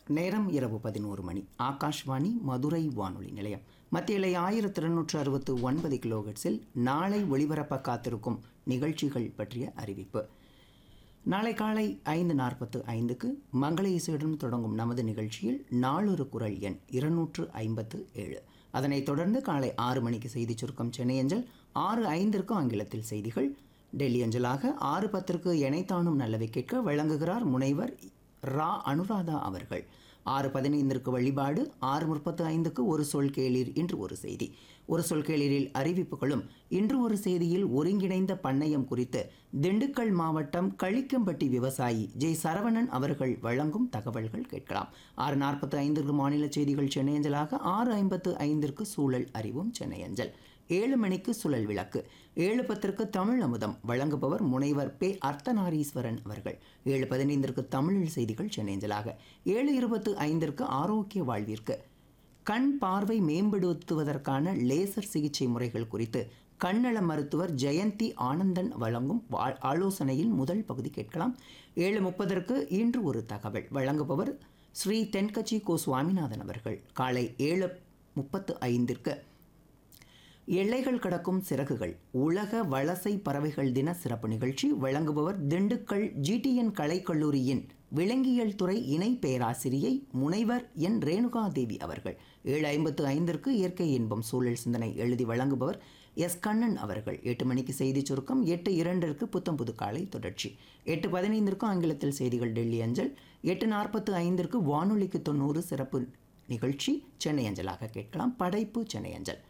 நேரம் இரவு பதினோரு மணி ஆகாஷ்வாணி மதுரை வானொலி நிலையம் மத்தியிலை ஆயிரத்தி இருநூற்று அறுபத்து ஒன்பது கிலோஹெட்ஸில் நாளை ஒளிபரப்ப காத்திருக்கும் நிகழ்ச்சிகள் பற்றிய அறிவிப்பு நாளை காலை ஐந்து நாற்பத்து ஐந்துக்கு மங்கள இசையுடன் தொடங்கும் நமது நிகழ்ச்சியில் நாளொரு குரல் எண் இருநூற்று ஐம்பத்து ஏழு அதனைத் தொடர்ந்து காலை ஆறு மணிக்கு செய்தி சுருக்கம் சென்னை அஞ்சல் ஆறு ஐந்திற்கு ஆங்கிலத்தில் செய்திகள் டெல்லி அஞ்சலாக ஆறு பத்திற்கு எனைத்தானும் நல்லவை கேட்க வழங்குகிறார் முனைவர் ரா அனுராதா அவர்கள் ஆறு பதினைந்திற்கு வழிபாடு ஆறு முப்பத்து ஐந்துக்கு ஒரு சொல் கேளீர் இன்று ஒரு செய்தி ஒரு சொல் கேளீரில் அறிவிப்புகளும் இன்று ஒரு செய்தியில் ஒருங்கிணைந்த பண்ணையம் குறித்து திண்டுக்கல் மாவட்டம் களிக்கம்பட்டி விவசாயி ஜெய் சரவணன் அவர்கள் வழங்கும் தகவல்கள் கேட்கலாம் ஆறு நாற்பத்து ஐந்திற்கு மாநில செய்திகள் சென்னை அஞ்சலாக ஆறு ஐம்பத்து ஐந்திற்கு சூழல் அறிவும் சென்னை அஞ்சல் ஏழு மணிக்கு சுழல் விளக்கு ஏழு பத்திற்கு தமிழ் அமுதம் வழங்குபவர் முனைவர் பே அர்த்தநாரீஸ்வரன் அவர்கள் ஏழு பதினைந்திற்கு தமிழில் செய்திகள் சென்னைஞ்சலாக ஏழு இருபத்து ஐந்திற்கு ஆரோக்கிய வாழ்விற்கு கண் பார்வை மேம்படுத்துவதற்கான லேசர் சிகிச்சை முறைகள் குறித்து கண்ணள மருத்துவர் ஜெயந்தி ஆனந்தன் வழங்கும் வா- ஆலோசனையில் முதல் பகுதி கேட்கலாம் ஏழு முப்பதற்கு இன்று ஒரு தகவல் வழங்குபவர் ஸ்ரீ தென்கட்சி கோ சுவாமிநாதன் அவர்கள் காலை ஏழு முப்பத்து ஐந்திற்கு எல்லைகள் கடக்கும் சிறகுகள் உலக வலசை பறவைகள் தின சிறப்பு நிகழ்ச்சி வழங்குபவர் திண்டுக்கல் ஜிடிஎன் கலைக்கல்லூரியின் விலங்கியல் துறை இணை பேராசிரியை முனைவர் என் ரேணுகாதேவி அவர்கள் ஏழு ஐம்பத்து ஐந்திற்கு இயற்கை இன்பம் சூழல் சிந்தனை எழுதி வழங்குபவர் எஸ் கண்ணன் அவர்கள் எட்டு மணிக்கு செய்தி சுருக்கம் எட்டு இரண்டிற்கு புத்தம் புது காலை தொடர்ச்சி எட்டு பதினைந்திற்கு ஆங்கிலத்தில் செய்திகள் டெல்லி அஞ்சல் எட்டு நாற்பத்து ஐந்திற்கு வானொலிக்கு தொண்ணூறு சிறப்பு நிகழ்ச்சி சென்னை அஞ்சலாக கேட்கலாம் படைப்பு சென்னை அஞ்சல்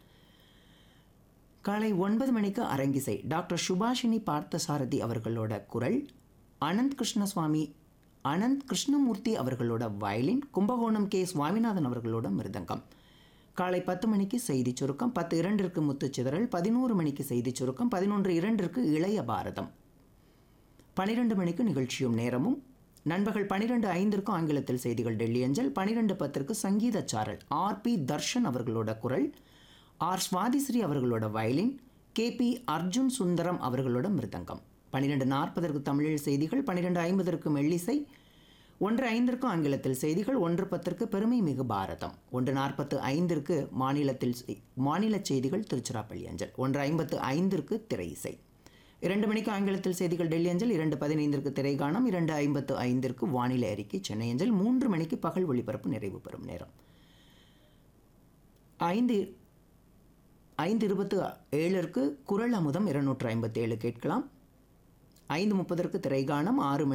காலை ஒன்பது மணிக்கு அரங்கிசை டாக்டர் சுபாஷினி பார்த்தசாரதி அவர்களோட குரல் அனந்த் கிருஷ்ணசுவாமி அனந்த் கிருஷ்ணமூர்த்தி அவர்களோட வயலின் கும்பகோணம் கே சுவாமிநாதன் அவர்களோட மிருதங்கம் காலை பத்து மணிக்கு செய்தி சுருக்கம் பத்து இரண்டிற்கு முத்துச்சிதறல் பதினோரு மணிக்கு செய்தி சுருக்கம் பதினொன்று இரண்டிற்கு இளைய பாரதம் பனிரெண்டு மணிக்கு நிகழ்ச்சியும் நேரமும் நண்பகல் பனிரெண்டு ஐந்திற்கு ஆங்கிலத்தில் செய்திகள் டெல்லி அஞ்சல் பனிரெண்டு பத்திற்கு சங்கீத சாரல் ஆர் பி தர்ஷன் அவர்களோட குரல் ஆர் சுவாதிஸ்ரீ அவர்களோட violin K P Arjun Sundaram அவர்களோட மிருதங்கம் பன்னிரெண்டு நாற்பதற்கு தமிழில் செய்திகள் பன்னிரெண்டு ஐம்பதற்கு மெல்லிசை ஒன்று ஐந்திற்கு ஆங்கிலத்தில் செய்திகள் ஒன்று பத்திற்கு பெருமை மிகு பாரதம் ஒன்று நாற்பத்து ஐந்திற்கு மாநிலத்தில் செய்- மாநில செய்திகள் திருச்சிராப்பள்ளி அஞ்சல் ஒன்று ஐம்பத்து ஐந்திற்கு திரை இசை இரண்டு மணிக்கு ஆங்கிலத்தில் செய்திகள் டெல்லி அஞ்சல் இரண்டு பதினைந்திற்கு திரைகாணம் இரண்டு ஐம்பத்து ஐந்திற்கு வானிலை அறிக்கை சென்னை அஞ்சல் மூன்று மணிக்கு பகல் ஒளிபரப்பு நிறைவு பெறும் நேரம் ஐந்து ஐந்து இருபத்து ஏழிற்கு குரல் அமுதம் இருநூற்று ஐம்பத்தேழு கேட்கலாம் ஐந்து முப்பதற்கு திரைகாணம் ஆறு மணி